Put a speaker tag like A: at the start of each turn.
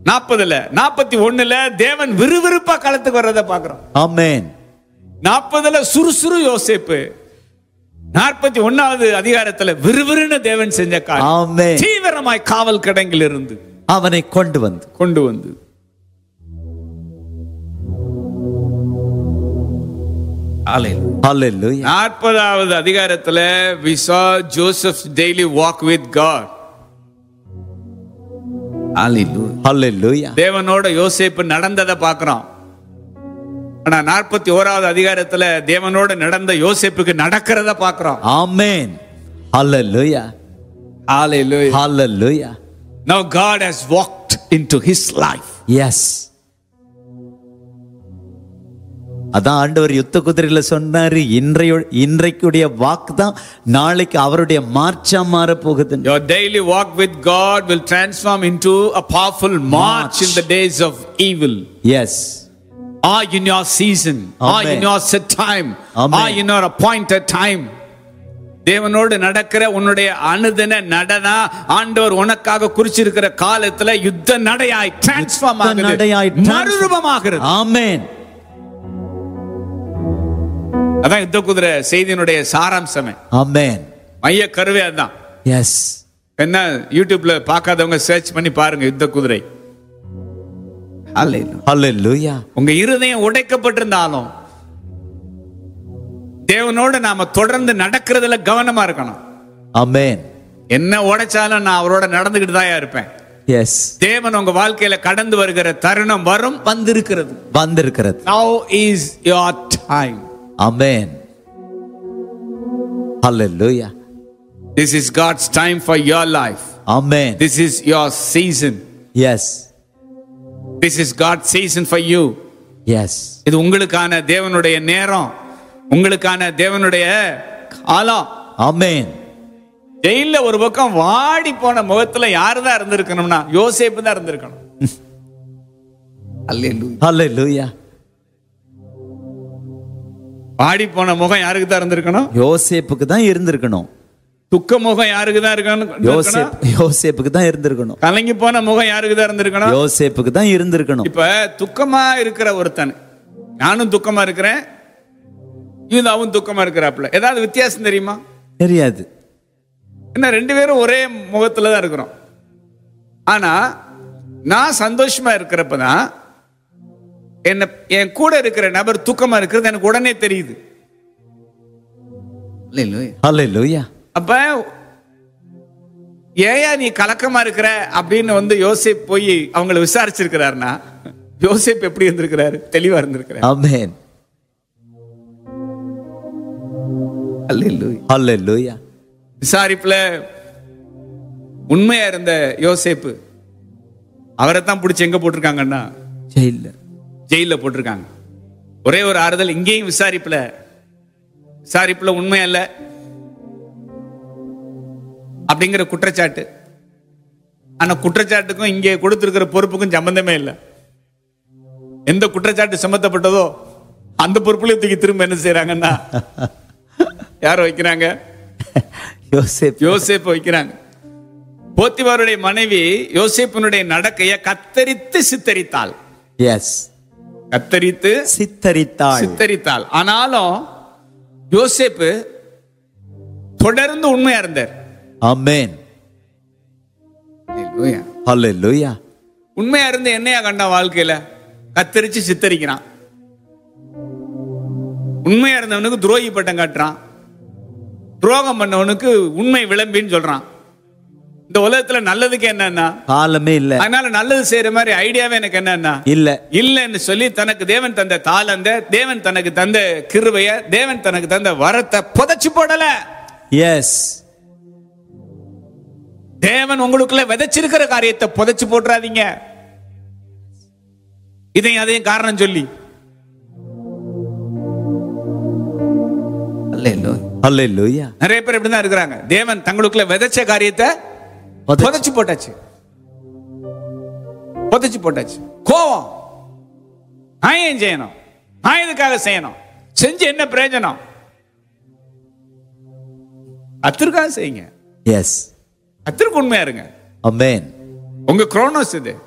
A: நாற்பதுல நாற்பத்தி ஒண்ணுல தேவன் விறுவிறுப்பா களத்துக்கு வர்றதை பாக்குறோம்
B: Amen.
A: நாற்பதுல சுறுசுறு யோசேப்பு நாற்பத்தி ஒன்னாவது அதிகாரத்துல விறுவிறுன்னு தேவன் செஞ்ச காரியம்
B: Amen.
A: தீவிரமாய் காவல் கிடங்கில் இருந்து
B: அவனை கொண்டு வந்து
A: கொண்டு வந்து
B: Hallelujah.
A: நாற்பதாவது அதிகாரத்துல we saw Joseph's daily walk with God
B: Hallelujah.
A: தேவனோட யோசேப்பு நடந்ததை பார்க்கிறோம் ஆனா நாற்பத்தி ஓராவது அதிகாரத்துல தேவனோட நடந்த யோசேப்புக்கு நடக்கிறத பார்க்கிறோம்
B: Amen. Hallelujah.
A: Hallelujah.
B: Hallelujah.
A: Now God has walked into his life.
B: Yes. அதான் ஆண்டவர் யுத்த குதிரையில சொன்னாரு இன்றைய இன்றைக்குடைய வாக்கு தான் நாளைக்கு அவருடைய மார்ச்சா மாற போகுது
A: Your daily walk with God will transform into a powerful march
B: March.
A: in the days of evil.
B: Yes
A: Or in your season, or
B: Amen.
A: in your set time,
B: Amen.
A: or in your appointed time. தேவனோடு நடக்கிற உன்னுடைய அனுதின நடனா ஆண்டவர் உனக்காக குறிச்சிருக்கிற காலத்துல யுத்த நடையாய் transform
B: நடையாய்
A: ஆகுது மறுரூபமாகிறது
B: ஆமென்
A: அதான் யுத்த குதிரை செய்தியினுடைய சாராம்சமே
B: ஆமென்
A: மைய கருவே அதான்
B: எஸ்
A: என்ன யூடியூப்ல பார்க்காதவங்க சர்ச் பண்ணி பாருங்க யுத்த குதிரை
B: ஹalleluya
A: உங்க இருதயம் உடைக்கப்பட்டிருந்தாலும் தேவனோட நாம தொடர்ந்து நடக்கிறதுல கவனமா இருக்கணும்
B: ஆமென்
A: என்ன உடைச்சாலும் நான் அவரோட நடந்துகிட்டு தான் இருப்பேன்
B: எஸ்
A: தேவன் உங்க வாழ்க்கையில கடந்து வருகிற தருணம் வரும் வந்திருக்கிறது
B: வந்திருக்கிறது
A: Now is your time.
B: Amen hallelujah
A: This is God's time for your life.
B: Amen
A: This is your season.
B: Yes
A: This is God's season for you.
B: Yes
A: இது உங்களுக்கான தேவனுடைய நேரம் உங்களுக்கான தேவனுடைய காலம்
B: ஆமென்
A: ஜெயில ஒரு பக்கம் வாடி போன முகத்துல யாரு தான் இருந்திருக்கணும்னா யோசேப்பு தான் இருந்திருக்கணும் அல்லேலூயா.
B: ஹalleluya
A: வாடி போன முகம் யாருக்கு தான் இருந்திருக்கணும்
B: யோசேப்புக்கு தான் இருந்திருக்கணும்
A: துக்க முகம் யாருக்கு தான் இருக்கணும்
B: யோசேப் யோசேப்புக்கு தான் இருந்திருக்கணும்
A: கலங்கி போன முகம் யாருக்கு தான் இருந்திருக்கணும்
B: யோசேப்புக்கு தான் இருந்திருக்கணும்
A: இப்ப துக்கமா இருக்கிற ஒருத்தன் நானும் துக்கமா இருக்கிறேன் யூதாவும் துக்கமா இருக்கிறாப்புல ஏதாவது வித்தியாசம் தெரியுமா
B: தெரியாது
A: என்ன ரெண்டு பேரும் ஒரே முகத்துல தான் இருக்கிறோம் ஆனா நான் சந்தோஷமா இருக்கிறப்ப தான் என்ன என் கூட இருக்கிற நபர் துக்கமா இருக்கிறது எனக்கு உடனே தெரியுது
B: ஹalleluya
A: அப்ப ஏயா நீ கலக்கமா இருக்கிற அப்படின்னு வந்து யோசேப் போய் அவங்கள விசாரிச்சிருக்கிறாருன்னா யோசேப் எப்படி இருந்திருக்கிறாரு தெளிவா இருந்திருக்கிறாரு
B: ஆமென் ஹalleluya
A: விசாரிப்புல உண்மையா இருந்த யோசேப்பு அவரை தான் பிடிச்சி எங்க போட்டிருக்காங்கன்னா
B: ஜெயில்ல
A: ஜெயில போட்டிருக்காங்க ஒரே ஒரு ஆறுதல் இங்கேயும் விசாரிப்புல விசாரிப்புல உண்மை அல்ல அப்படிங்கிற குற்றச்சாட்டு ஆனா குற்றச்சாட்டுக்கும் இங்கே கொடுத்திருக்கிற பொறுப்புக்கும் சம்பந்தமே இல்லை எந்த குற்றச்சாட்டு சுமத்தப்பட்டதோ அந்த பொறுப்புலயும் தூக்கி திரும்ப என்ன செய்யறாங்கன்னா யார் வைக்கிறாங்க
B: யோசேப்
A: யோசேப்பு வைக்கிறாங்க போத்திபாருடைய மனைவி யோசேப்பினுடைய நடக்கைய கத்தரித்து சித்தரித்தாள்
B: எஸ்
A: கத்தரித்து
B: சித்தரித்தாள்
A: சித்தரித்தாள் ஆனாலும் யோசேப்பு தொடர்ந்து உண்மையா இருந்தார்
B: ஆமென் ஹalleluya
A: உண்மையா இருந்து என்னையா கண்டான் வாழ்க்கையில கத்தரிச்சு சித்தரிக்கிறான் உண்மையா இருந்தவனுக்கு துரோகி பட்டம் காட்டுறான் துரோகம் பண்ணவனுக்கு உண்மை விளம்பின்னு சொல்றான் இந்த உலகத்துல நல்லதுக்கு என்னன்னா
B: காலமே இல்ல
A: அதனால நல்லது செய்யற மாதிரி ஐடியாவே எனக்கு என்னன்னா
B: இல்ல
A: இல்லைன்னு சொல்லி தனக்கு தேவன் தந்த தாளந்த தேவன் தனக்கு தந்த கிருபைய தேவன் தனக்கு தந்த வரத்தை புதைச்சு போடல
B: எஸ்
A: தேவன் உங்களுக்குள்ள விதைச்சிருக்கிற காரியத்தை புதைச்சு போட்டுறாதீங்க இதையும் அதையும் காரணம் சொல்லி
B: ஹalleluya
A: நிறைய பேர் இப்படிதான் இருக்கிறாங்க தேவன் தங்களுக்குள்ள விதைச்ச காரியத்தை
B: புதைச்சு-
A: புதைச்சு போட்டாச்சு புதைச்சு போட்டாச்சு கோவம் நான் ஏன் செய்யணும் நான் எதுக்காக செய்யணும் செஞ்சு என்ன பிரயோஜனம் கத்திற்காக செய்யுங்க
B: எஸ்
A: கத்திற்கு உண்மையா இருங்க
B: ஆமென்
A: உங்க குரோனோஸ் இது